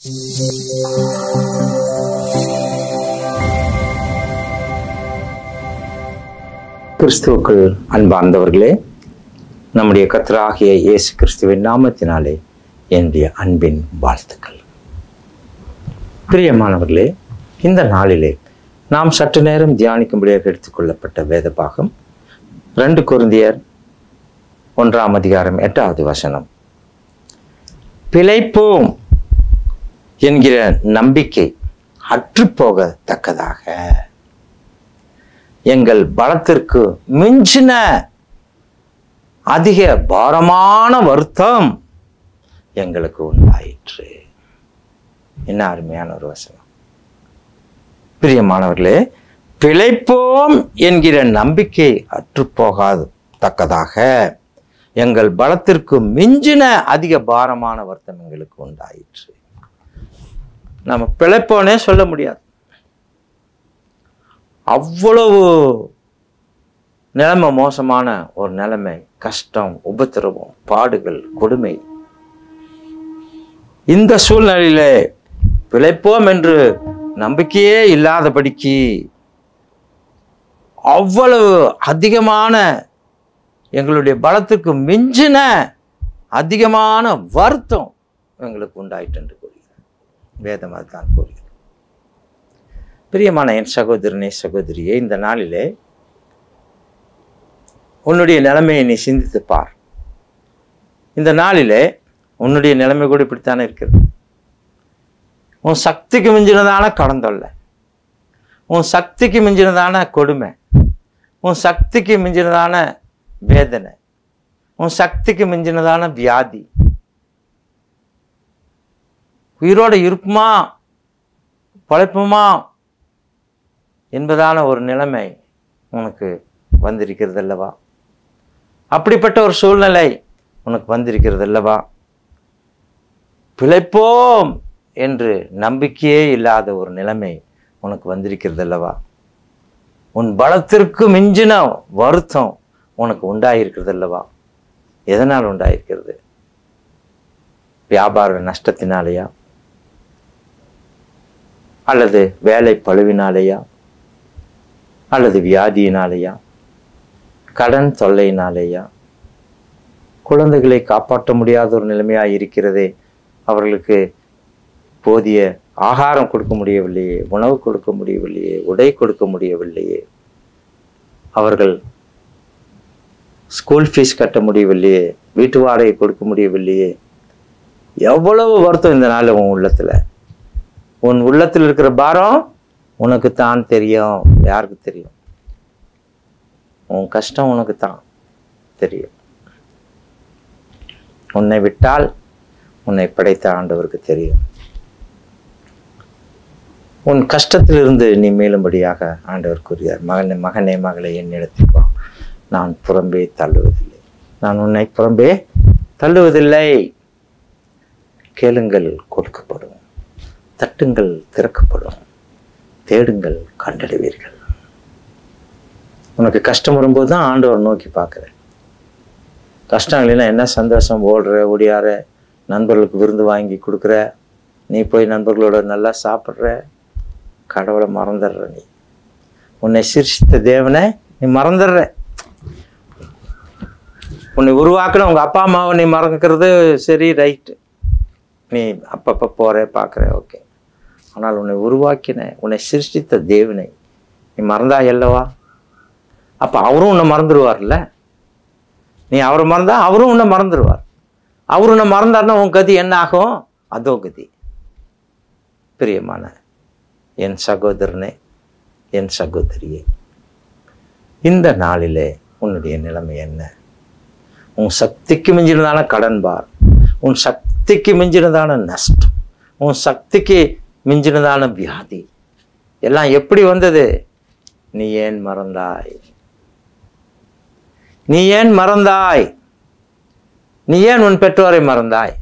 கிறிஸ்துவுக்குள் அன்பார்ந்தவர்களே நம்முடைய கர்த்தராகிய இயேசு கிறிஸ்துவின் நாமத்தினாலே என்னுடைய அன்பின் வாழ்த்துக்கள் பிரியமானவர்களே இந்த நாளிலே நாம் சற்று நேரம் தியானிக்கும்படியாக எடுத்துக்கொள்ளப்பட்ட வேத பாகம் ரெண்டு குருந்தியர் ஒன்றாம் அதிகாரம் எட்டாவது வசனம் பிழைப்போம் என்கிற நம்பிக்கை அற்றுப்போகத்தக்கதாக எங்கள் பலத்திற்கு மிஞ்சின அதிக பாரமான வருத்தம் எங்களுக்கு உண்டாயிற்று என்ன அருமையான ஒரு வசனம் பிரியமானவர்களே பிழைப்போம் என்கிற நம்பிக்கை அற்றுப்போகாது தக்கதாக எங்கள் பலத்திற்கு மிஞ்சின அதிக பாரமான வருத்தம் எங்களுக்கு உண்டாயிற்று நம்ம பிழைப்போனே சொல்ல முடியாது அவ்வளவு நிலைமை மோசமான ஒரு நிலைமை கஷ்டம் உபத்திரவம் பாடுகள் கொடுமை இந்த சூழ்நிலையில பிழைப்போம் என்று நம்பிக்கையே இல்லாதபடிக்கு அவ்வளவு அதிகமான எங்களுடைய பலத்துக்கு மிஞ்சின அதிகமான வருத்தம் எங்களுக்கு உண்டாயிற்று என்று கூறுகிறார் வேதம் அதுதான் கூறுகிறது பிரியமான என் சகோதரனே சகோதரியே இந்த நாளிலே உன்னுடைய நிலைமையை நீ சிந்தித்து பார் இந்த நாளிலே உன்னுடைய நிலைமை கூட இப்படித்தானே இருக்கிறது உன் சக்திக்கு மிஞ்சினதான கடந்தொல்லை உன் சக்திக்கு மிஞ்சினதான கொடுமை உன் சக்திக்கு மிஞ்சினதான வேதனை உன் சக்திக்கு மிஞ்சினதான வியாதி உயிரோட இருப்புமா பழைப்புமா என்பதான ஒரு நிலைமை உனக்கு வந்திருக்கிறது அல்லவா அப்படிப்பட்ட ஒரு சூழ்நிலை உனக்கு வந்திருக்கிறது அல்லவா பிழைப்போம் என்று நம்பிக்கையே இல்லாத ஒரு நிலைமை உனக்கு வந்திருக்கிறது அல்லவா உன் பலத்திற்கு மிஞ்சின வருத்தம் உனக்கு உண்டாயிருக்கிறது அல்லவா எதனால் உண்டாயிருக்கிறது வியாபார நஷ்டத்தினாலேயா அல்லது வேலை பழுவினாலேயா அல்லது வியாதியினாலேயா கடன் தொல்லையினாலேயா குழந்தைகளை காப்பாற்ற முடியாத ஒரு நிலைமையா இருக்கிறதே அவர்களுக்கு போதிய ஆகாரம் கொடுக்க முடியவில்லையே உணவு கொடுக்க முடியவில்லையே உடை கொடுக்க முடியவில்லையே அவர்கள் ஸ்கூல் ஃபீஸ் கட்ட முடியவில்லையே வீட்டு வாடகை கொடுக்க முடியவில்லையே எவ்வளவு வருத்தம் இந்த நாள் உன் உள்ளத்துல உன் உள்ளத்தில் இருக்கிற பாரம் உனக்கு தான் தெரியும் யாருக்கு தெரியும் உன் கஷ்டம் உனக்கு தான் தெரியும் உன்னை விட்டால் உன்னை படைத்த ஆண்டவருக்கு தெரியும் உன் கஷ்டத்திலிருந்து நீ மேலும்படியாக ஆண்டவர் கூறுகிறார் மகனே மகனே மகளை என்னிடத்தில் வா நான் புறம்பே தள்ளுவதில்லை நான் உன்னை புறம்பே தள்ளுவதில்லை கேளுங்கள் கொடுக்கப்படும் தட்டுங்கள் திறக்கப்படும் தேடுங்கள் கண்டடைவீர்கள் உனக்கு கஷ்டம் வரும்போது தான் ஆண்டவர் நோக்கி பார்க்குற கஷ்டம் இல்லைன்னா என்ன சந்தோஷம் ஓடுற ஓடியார நண்பர்களுக்கு விருந்து வாங்கி கொடுக்குற நீ போய் நண்பர்களோட நல்லா சாப்பிட்ற கடவுளை மறந்துடுற நீ உன்னை சிரிச்சித்த தேவனை நீ மறந்துடுற உன்னை உருவாக்குன உங்கள் அப்பா அம்மாவை நீ மறந்துக்கிறது சரி ரைட்டு நீ அப்பப்போ போகிற பார்க்குற ஓகே ஆனால் உன்னை உருவாக்கின உன்னை சிருஷ்டித்த தேவனை நீ மறந்தா அல்லவா அப்போ அவரும் உன்னை மறந்துடுவார்ல நீ அவரை மறந்தா அவரும் உன்னை மறந்துடுவார் அவர் உன்னை மறந்தாருன்னா உன் கதி என்ன ஆகும் அதோ கதி பிரியமான என் சகோதரனே என் சகோதரியே இந்த நாளிலே உன்னுடைய நிலைமை என்ன உன் சக்திக்கு மிஞ்சினதான கடன் பார் உன் சக்திக்கு மிஞ்சினதான நஷ்டம் உன் சக்திக்கு மிஞ்சினதான வியாதி எல்லாம் எப்படி வந்தது நீ ஏன் மறந்தாய் நீ ஏன் மறந்தாய் நீ ஏன் உன் பெற்றோரை மறந்தாய்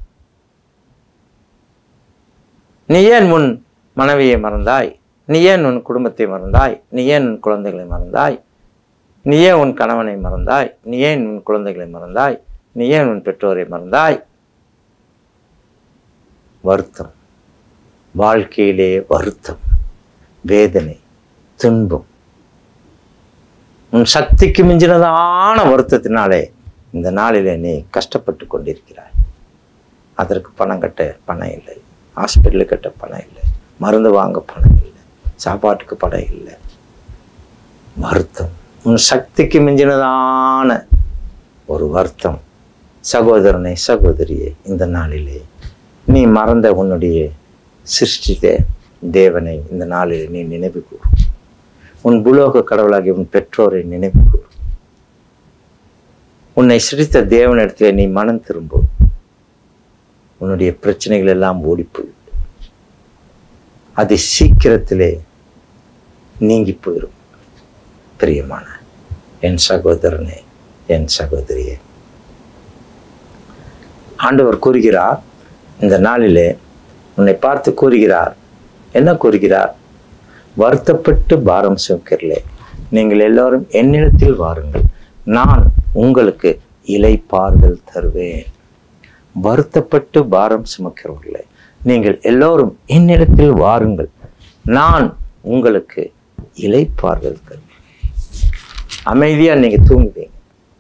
நீ ஏன் உன் மனைவியை மறந்தாய் நீ ஏன் உன் குடும்பத்தை மறந்தாய் நீ ஏன் உன் குழந்தைகளை மறந்தாய் நீ ஏன் உன் கணவனை மறந்தாய் நீ ஏன் உன் குழந்தைகளை மறந்தாய் நீ ஏன் உன் பெற்றோரை மறந்தாய் வருத்தம் வாழ்க்கையிலே வருத்தம் வேதனை துன்பம் உன் சக்திக்கு மிஞ்சினதான வருத்தத்தினாலே இந்த நாளிலே நீ கஷ்டப்பட்டு கொண்டிருக்கிறாய் அதற்கு பணம் கட்ட பணம் இல்லை ஹாஸ்பிட்டலுக்கு கட்ட பணம் இல்லை மருந்து வாங்க பணம் இல்லை சாப்பாட்டுக்கு பணம் இல்லை வருத்தம் உன் சக்திக்கு மிஞ்சினதான ஒரு வருத்தம் சகோதரனை சகோதரியே இந்த நாளிலே நீ மறந்த உன்னுடைய சிருஷ்டித்த தேவனை இந்த நாளில் நீ நினைவு கூறு உன் புலோக கடவுளாகிய உன் பெற்றோரை நினைவு கூறு உன்னை சிரித்த தேவனிடத்தில் நீ மனம் திரும்பும் உன்னுடைய பிரச்சனைகள் எல்லாம் ஓடி போய்விடும் அது சீக்கிரத்திலே நீங்கி போயிடும் பிரியமான என் சகோதரனே என் சகோதரியே ஆண்டவர் கூறுகிறார் இந்த நாளிலே உன்னை பார்த்து கூறுகிறார் என்ன கூறுகிறார் வருத்தப்பட்டு பாரம் சுமக்கிறலே நீங்கள் எல்லாரும் என்னிடத்தில் வாருங்கள் நான் உங்களுக்கு இலைப்பாறுதல் தருவேன் வருத்தப்பட்டு பாரம் சுமக்கிறவர்களே நீங்கள் எல்லோரும் என்னிடத்தில் வாருங்கள் நான் உங்களுக்கு இலைப்பாறுதல் தருவேன் அமைதியா நீங்க தூங்குவீங்க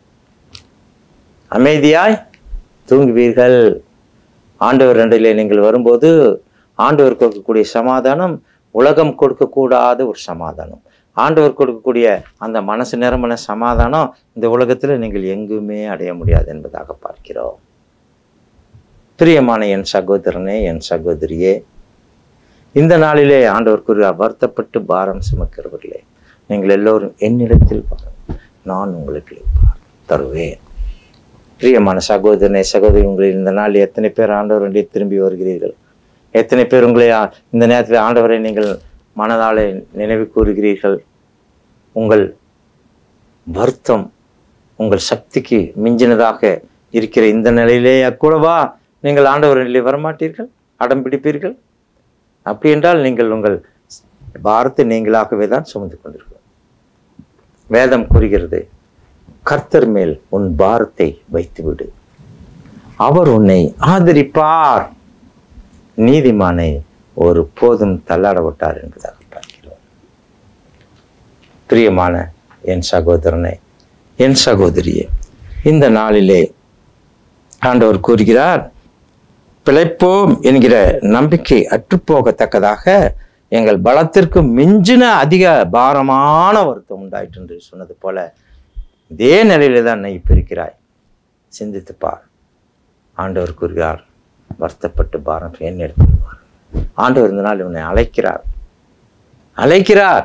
அமைதியாய் தூங்குவீர்கள் ஆண்டவர் ரெண்டிலே நீங்கள் வரும்போது ஆண்டவர் கொடுக்கக்கூடிய சமாதானம் உலகம் கொடுக்கக்கூடாத ஒரு சமாதானம் ஆண்டவர் கொடுக்கக்கூடிய அந்த மனசு நிரம்பின சமாதானம் இந்த உலகத்தில் நீங்கள் எங்குமே அடைய முடியாது என்பதாக பார்க்கிறோம் பிரியமான என் சகோதரனே என் சகோதரியே இந்த நாளிலே ஆண்டவர் கூறுகிறார் வருத்தப்பட்டு பாரம் சுமக்கிறவர்களே நீங்கள் எல்லோரும் என்னிடத்தில் பாருங்கள் நான் உங்களுக்கு இளைப்பார் தருவேன் பிரியமான சகோதரனே சகோதரி உங்களில் இந்த நாள் எத்தனை பேர் ஆண்டவருடைய திரும்பி வருகிறீர்கள் எத்தனை பேர் உங்களை ஆ- இந்த நேரத்தில் ஆண்டவரை நீங்கள் மனதாலே நினைவு கூறுகிறீர்கள் உங்கள் வருத்தம் உங்கள் சக்திக்கு மிஞ்சினதாக இருக்கிற இந்த நிலையிலே கூடவா நீங்கள் ஆண்டவரிலே வரமாட்டீர்கள் அடம் பிடிப்பீர்கள் அப்படி என்றால் நீங்கள் உங்கள் பாரத்தை நீங்களாகவே தான் சுமந்து கொண்டிருக்கிறோம் வேதம் கூறுகிறது கர்த்தர் மேல் உன் பாரத்தை வைத்துவிடு அவர் உன்னை ஆதரிப்பார் நீதிமானை ஒரு போதும் தள்ளாட விட்டார் என்பதாக பார்க்கிறோம் பிரியமான என் சகோதரனை என் சகோதரியே இந்த நாளிலே ஆண்டவர் கூறுகிறார் பிழைப்போம் என்கிற நம்பிக்கை அற்றுப்போகத்தக்கதாக எங்கள் பலத்திற்கு மிஞ்சின அதிக பாரமான வருத்தம் உண்டாயிற்று என்று சொன்னது போல இதே நிலையில தான் நீ இப்ப இருக்கிறாய் சிந்தித்து பார் ஆண்டவர் கூறுகிறார் வருத்தப்பட்டு பாரம் என்ன எடுத்துவார் ஆண்டவர் இந்த நாள் இவனை அழைக்கிறார் அழைக்கிறார்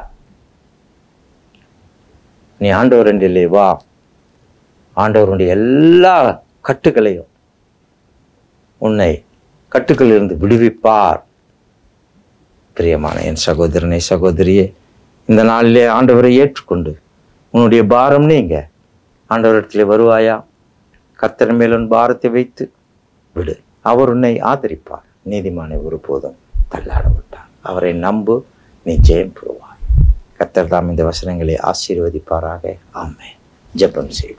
நீ ஆண்டவர் என்றிலே வா ஆண்டவருடைய எல்லா கட்டுகளையும் உன்னை கட்டுக்களிலிருந்து விடுவிப்பார் பிரியமான என் சகோதரனை சகோதரியே இந்த நாளிலே ஆண்டவரை ஏற்றுக்கொண்டு உன்னுடைய பாரம் நீங்க ஆண்டவரிடத்திலே வருவாயா கர்த்தர் மேல் உன் பாரத்தை வைத்து விடு அவர் உன்னை ஆதரிப்பார் நீதிமானை ஒருபோதும் தள்ளாட விட்டார் அவரை நம்பு நீ ஜெயம் பெறுவாய் கர்த்தர் தாம் இந்த வசனங்களை ஆசீர்வதிப்பாராக ஆமே ஜெபம் செய்வோம்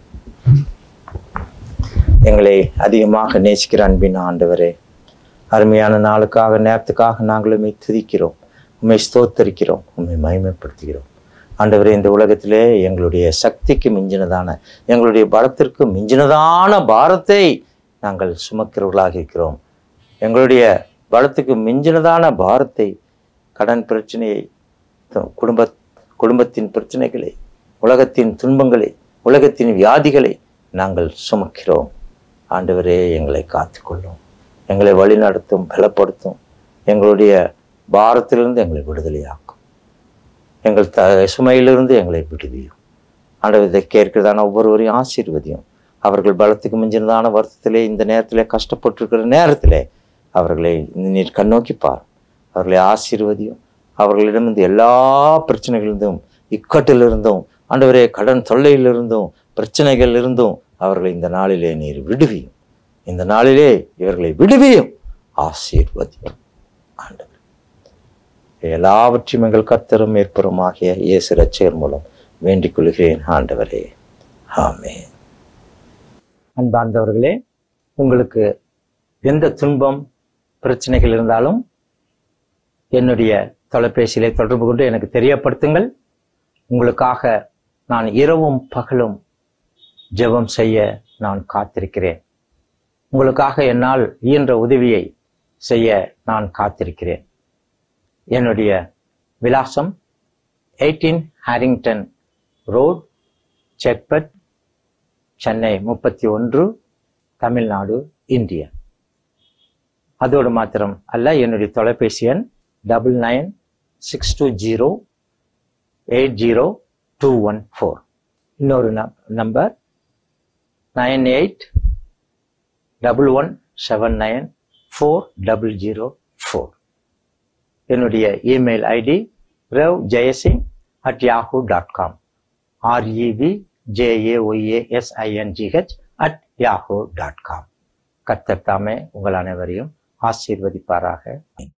எங்களை அதிகமாக நேசிக்கிற அன்பின் ஆண்டவரே அருமையான நாளுக்காக நேரத்துக்காக நாங்கள் உண்மை துதிக்கிறோம் உண்மை ஸ்தோத்தரிக்கிறோம் உண்மை மகிமைப்படுத்துகிறோம் ஆண்டவரே இந்த உலகத்திலே எங்களுடைய சக்திக்கு மிஞ்சினதான எங்களுடைய பலத்திற்கு மிஞ்சினதான பாரத்தை நாங்கள் சுமக்கிறவர்களாக இருக்கிறோம் எங்களுடைய பலத்துக்கு மிஞ்சினதான பாரத்தை கடன் பிரச்சனையை து- குடும்ப குடும்பத்தின் பிரச்சனைகளை உலகத்தின் துன்பங்களை உலகத்தின் வியாதிகளை நாங்கள் சுமக்கிறோம் ஆண்டவரே எங்களை காத்துக்கொள்ளும் எங்களை வழிநடத்தும் பலப்படுத்தும் எங்களுடைய பாரத்திலிருந்து எங்களை விடுதலையாக்கும் எங்கள் த சுமையிலிருந்து எங்களை விடுவியும் ஆண்டவர் இதை கேட்கிறதான ஒவ்வொருவரையும் ஆசீர்வதியும் அவர்கள் பலத்துக்கு மிஞ்சினதான வருத்தத்திலே இந்த நேரத்திலே கஷ்டப்பட்டிருக்கிற நேரத்திலே அவர்களை நீர் கண்ணோக்கி பார் அவர்களை ஆசீர்வதியும் அவர்களிடமிருந்து எல்லா பிரச்சனைகளிலிருந்தும் இக்கட்டிலிருந்தும் ஆண்டவரே கடன் தொல்லையிலிருந்தும் பிரச்சனைகள் இருந்தும் அவர்களை இந்த நாளிலே நீர் விடுவியும் இந்த நாளிலே இவர்களை விடுவியும் ஆசீர்வதியும் ஆண்டவர் எல்லாவற்றையும் எங்கள் கர்த்தரும் மேற்பெருமாகிய இயேசு ரட்சகர் மூலம் வேண்டிக் கொள்கிறேன் ஆண்டவரே ஆமென் அன்பார்ந்தவர்களே உங்களுக்கு எந்த துன்பம் பிரச்சனைகள் இருந்தாலும் என்னுடைய தொலைபேசியிலே தொடர்பு கொண்டு எனக்கு தெரியப்படுத்துங்கள் உங்களுக்காக நான் இரவும் பகலும் ஜெபம் செய்ய நான் காத்திருக்கிறேன் உங்களுக்காக என்னால் இயன்ற உதவியை செய்ய நான் காத்திருக்கிறேன் என்னுடைய விலாசம் eighteen Harrington road Chetpet Chennai முப்பத்தி ஒன்று தமிழ்நாடு இந்தியா அதோடு மாத்திரம் அல்ல என்னுடைய தொலைபேசி எண் double nine six two zero eight zero two one four இன்னொரு number nine eight double one seven nine four double zero four என்னுடைய email ID Rav Jayasingh at Yahoo dot com REP JAYASINGH at Yahoo dot com கர்த்தர் தாமே உங்கள் அனைவரையும் ஆசீர்வதிப்பாராக